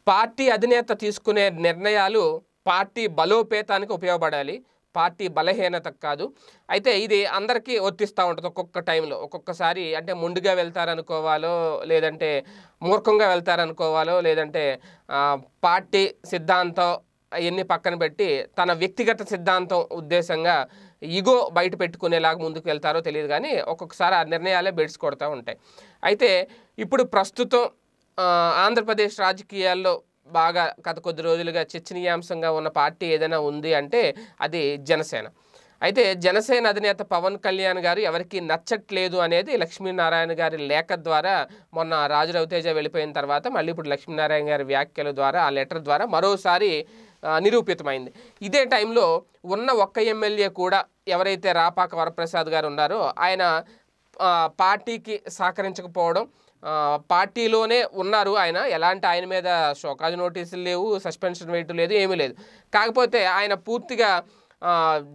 party అధినేత తీసుకునే నిర్ణయాలు పార్టీ బలోపేతానికి ఉపయోగపడాలి పార్టీ బలహీనతకు కాదు అయితే ఇది అందరికీ వర్తిస్తూ ఉంటుంది ఒక్కొక్క టైంలో ఒక్కొక్కసారి అంటే ముందుగా వెళ్తారనుకోవాలో లేదంటే మూర్ఖంగా వెళ్తారనుకోవాలో లేదంటే ఆ, పార్టీ సిద్ధాంతం అవన్నీ పక్కన పెట్టి తన వ్యక్తిగత సిద్ధాంతం ఉద్దేశంగా ఈగో బయట పెట్టుకునేలాగా ముందుకు వెళ్తారో తెలియదు కానీ ఒక్కొక్కసారి ఆ నిర్ణయాలే బెడ్స్ కొడతా ఉంటాయి అయితే ఇప్పుడు ప్రస్తుతం ఆ, ఆంధ్రప్రదేశ్ రాజకీయాల్లో బాగా గత కొద్ది రోజులుగా చర్చనీయాంశంగా ఉన్న పార్టీ ఏదైనా ఉంది అంటే అది జనసేన అయితే జనసేన అధినేత పవన్ కళ్యాణ్ గారు ఎవరికి నచ్చట్లేదు అనేది లక్ష్మీనారాయణ గారి లేఖ ద్వారా మొన్న రాజు రవితేజ వెళ్ళిపోయిన తర్వాత మళ్ళీ ఇప్పుడు లక్ష్మీనారాయణ గారి వ్యాఖ్యల ద్వారా ఆ లెటర్ ద్వారా మరోసారి ఆ, నిరూపితమైంది ఇదే టైంలో ఉన్న ఒక్క ఎమ్మెల్యే కూడా ఎవరైతే రాపాక వరప్రసాద్ గారు ఉన్నారో ఆయన ఆ, పార్టీకి సహకరించకపోవడం ఆ, పార్టీలోనే ఉన్నారు ఆయన ఎలాంటి ఆయన మీద షోకాజ్ నోటీసులు లేవు సస్పెన్షన్ వేయటం లేదు ఏమీ లేదు కాకపోతే ఆయన పూర్తిగా ఆ,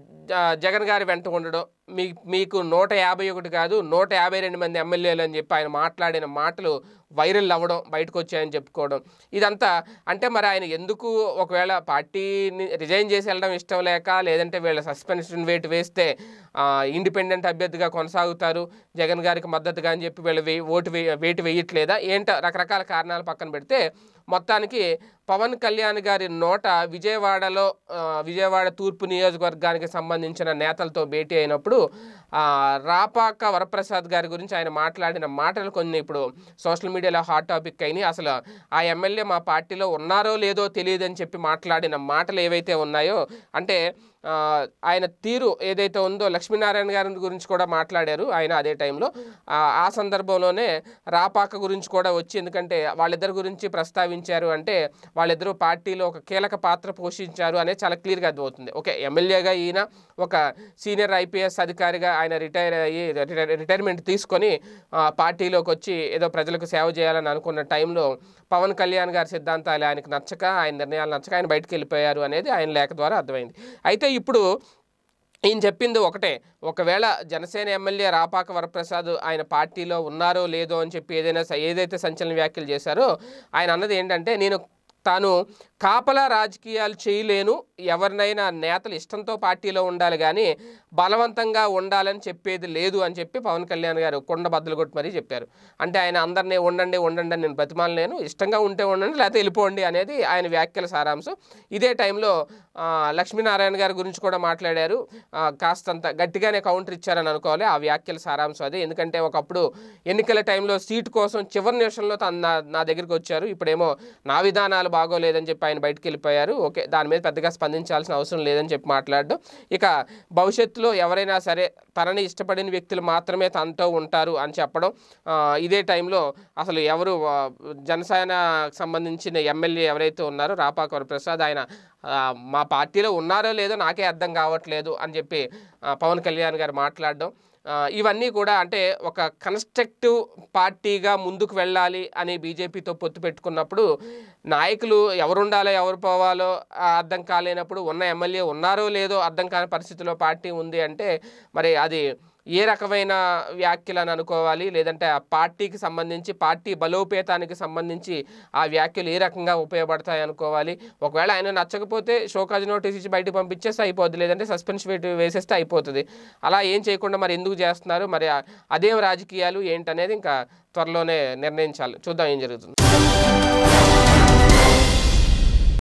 జ- జగన్ గారి వెంట ఉండడం మీ మీకు నూట యాభై ఒకటి కాదు నూట యాభై రెండు మంది ఎమ్మెల్యేలు అని చెప్పి ఆయన మాట్లాడిన మాటలు వైరల్ అవ్వడం బయటకు వచ్చాయని చెప్పుకోవడం ఇదంతా అంటే మరి ఆయన ఎందుకు ఒకవేళ పార్టీని రిజైన్ చేసి వెళ్ళడం ఇష్టం లేక లేదంటే వీళ్ళ సస్పెన్షన్ వేట్ వేస్తే ఆ, ఇండిపెండెంట్ అభ్యర్థిగా కొనసాగుతారు జగన్ గారికి మద్దతుగా అని చెప్పి వీళ్ళు వే- ఓటు వే వేటు వేయట్లేదా ఏంటో రకరకాల కారణాలు పక్కన పెడితే మొత్తానికి పవన్ కళ్యాణ్ గారి నోట విజయవాడలో ఆ, విజయవాడ తూర్పు నియోజకవర్గానికి సంబంధించిన నేతలతో భేటీ అయినప్పుడు ఆ, రాపాక వరప్రసాద్ గారి గురించి ఆయన మాట్లాడిన మాటలు కొన్ని ఇప్పుడు సోషల్ మీడియాలో హాట్ టాపిక్ అయినాయి అసలు ఆ ఎమ్మెల్యే మా పార్టీలో ఉన్నారో లేదో తెలియదని చెప్పి మాట్లాడిన మాటలు ఏవైతే ఉన్నాయో అంటే ఆ, ఆయన తీరు ఏదైతే ఉందో లక్ష్మీనారాయణ గారి గురించి కూడా మాట్లాడారు ఆయన అదే టైంలో ఆ, ఆ సందర్భంలోనే రాపాక గురించి కూడా వచ్చి ఎందుకంటే వాళ్ళిద్దరి గురించి ప్రస్తావించారు అంటే వాళ్ళిద్దరూ పార్టీలో ఒక కీలక పాత్ర పోషించారు అనేది చాలా క్లియర్గా అర్థమవుతుంది ఓకే ఎమ్మెల్యేగా ఈయన ఒక సీనియర్ ఐపీఎస్ అధికారిగా ఆయన రిటైర్ అయ్యి రిటైర్- రిటైర్మెంట్ తీసుకొని ఆ, పార్టీలోకి వచ్చి ఏదో ప్రజలకు సేవ చేయాలని అనుకున్న టైంలో పవన్ కళ్యాణ్ గారి సిద్ధాంతాలు ఆయనకు నచ్చక ఆయన నిర్ణయాలు నచ్చక ఆయన బయటకు వెళ్ళిపోయారు అనేది ఆయన లేఖ ద్వారా అర్థమైంది అయితే ఇప్పుడు ఈయన చెప్పింది ఒకటే ఒకవేళ జనసేన ఎమ్మెల్యే రాపాక వరప్రసాద్ ఆయన పార్టీలో ఉన్నారో లేదో అని చెప్పి ఏదైనా స- ఏదైతే సంచలన వ్యాఖ్యలు చేశారో ఆయన అన్నది ఏంటంటే నేను తాను కాపలా రాజకీయాలు చేయలేను ఎవరినైనా నేతలు ఇష్టంతో పార్టీలో ఉండాలి కానీ బలవంతంగా ఉండాలని చెప్పేది లేదు అని చెప్పి పవన్ కళ్యాణ్ గారు కొండ బద్దలు కొట్టి మరీ చెప్పారు అంటే ఆయన అందరినీ ఉండండి ఉండండి అని నేను బతిమాలలేను ఇష్టంగా ఉంటే ఉండండి లేకపోతే వెళ్ళిపోండి అనేది ఆయన వ్యాఖ్యల సారాంశం ఇదే టైంలో ఆ, లక్ష్మీనారాయణ గారి గురించి కూడా మాట్లాడారు ఆ, కాస్తంత గట్టిగానే కౌంటర్ ఇచ్చారని అనుకోవాలి ఆ వ్యాఖ్యల సారాంశం అదే ఎందుకంటే ఒకప్పుడు ఎన్నికల టైంలో సీటు కోసం చివరి నిమిషంలో తను నా నా దగ్గరికి వచ్చారు ఇప్పుడేమో నా విధానాలు బాగోలేదని చెప్పి ఆయన బయటకు వెళ్ళిపోయారు ఓకే దాని మీద పెద్దగా స్పందించాల్సిన అవసరం లేదని చెప్పి మాట్లాడడం ఇక భవిష్యత్తులో ఎవరైనా సరే తనని ఇష్టపడిన వ్యక్తులు మాత్రమే తనతో ఉంటారు అని చెప్పడం ఆ, ఇదే టైంలో అసలు ఎవరు ఆ, జనసేన సంబంధించిన ఎమ్మెల్యే ఎవరైతే ఉన్నారో రాపాక వరప్రసాద్ ఆయన ఆ, మా పార్టీలో ఉన్నారో లేదో నాకే అర్థం కావట్లేదు అని చెప్పి ఆ, పవన్ కళ్యాణ్ గారు మాట్లాడడం ఆ, ఇవన్నీ కూడా అంటే ఒక కన్స్ట్రక్టివ్ పార్టీగా ముందుకు వెళ్ళాలి అని బీజేపీతో పొత్తు పెట్టుకున్నప్పుడు నాయకులు ఎవరు ఉండాలో ఎవరు పోవాలో ఆ, అర్థం కాలేనప్పుడు ఉన్న ఎమ్మెల్యే ఉన్నారో లేదో అర్థం కాని పరిస్థితిలో పార్టీ ఉంది అంటే మరి అది ఏ రకమైన వ్యాఖ్యలు అని అనుకోవాలి లేదంటే ఆ పార్టీకి సంబంధించి పార్టీ బలోపేతానికి సంబంధించి ఆ వ్యాఖ్యలు ఏ రకంగా ఉపయోగపడతాయి అనుకోవాలి ఒకవేళ ఆయన నచ్చకపోతే షోకాజ్ నోటీస్ ఇచ్చి బయటకు పంపించేస్తే అయిపోద్ది లేదంటే సస్పెన్షన్ వేటు వేసేస్తే అయిపోతుంది అలా ఏం చేయకుండా మరి ఎందుకు చేస్తున్నారు మరి ఆ- అదేం రాజకీయాలు ఏంటనేది ఇంకా త్వరలోనే నిర్ణయించాలి చూద్దాం ఏం జరుగుతుంది